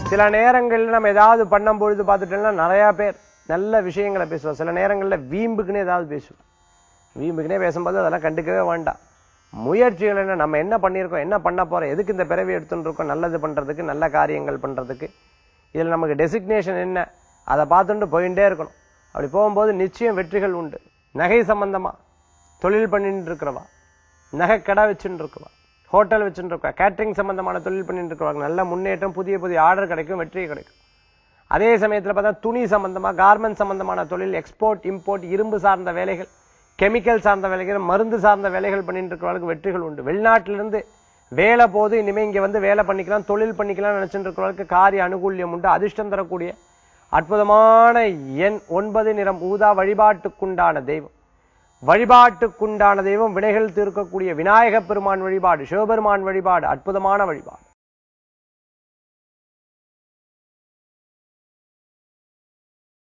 சில நேரங்கள்ல நம்ம ஏதாவது பண்ணும் பொழுது பார்த்துட்டோம்னா நிறைய பேர் நல்ல விஷயங்களை பேசுவோம் சில நேரங்கள்ல வீம்புக்குன்னு ஏதாவது பேசுவோம் வீம்புக்குனே பேசும்போது அதெல்லாம் கண்டுக்கவே வேண்டாம் முயற்சிகள் என்ன நம்ம என்ன பண்ணியிருக்கோம் என்ன பண்ண போறோம் எதுக்கு இந்த பிறவி எடுத்துட்டு இருக்கோம் நல்லது பண்றதுக்கு நல்ல காரியங்கள் பண்றதுக்கு இதுல நமக்கு டெசிக்னேஷன் என்ன அதை பார்த்துட்டு போயிட்டே இருக்கணும் அப்படி போகும்போது நிச்சயம் வெற்றிகள் உண்டு நகை சம்பந்தமா தொழில் பண்ணிட்டு இருக்கிறவா நகை கடை வச்சுட்டு இருக்கவா ஹோட்டல் வச்சுட்டு இருக்கா கேட்டரிங் சம்பந்தமான தொழில் பண்ணிட்டு இருக்கிறவங்க நல்ல முன்னேற்றம் புதிய புதிய ஆர்டர் கிடைக்கும் வெற்றி கிடைக்கும் அதே சமயத்துல பார்த்தா துணி சம்பந்தமா கார்மெண்ட் சம்பந்தமான தொழில் எக்ஸ்போர்ட் இம்போர்ட் இரும்பு சார்ந்த வேலைகள் கெமிக்கல் சார்ந்த வேலைகள் மருந்து சார்ந்த வேலைகள் பண்ணிட்டு இருக்கிறவங்களுக்கு வெற்றிகள் உண்டு வெளிநாட்டில இருந்து வேலை போது இனிமே இங்க வந்து வேலை பண்ணிக்கலாம் தொழில் பண்ணிக்கலாம் நினைச்சிட்டு இருக்கிறவங்களுக்கு காரிய அனுகூல்யம் உண்டு அதிர்ஷ்டம் தரக்கூடிய அற்புதமான எண் ஒன்பது நிறம் ஊதா வழிபாட்டுக்குண்டான தெய்வம் வழிபாட்டுக்குண்டான தெய்வம் வினைகள் தீர்க்கக்கூடிய விநாயகப் பெருமான் வழிபாடு சிவபெருமான் வழிபாடு அற்புதமான வழிபாடு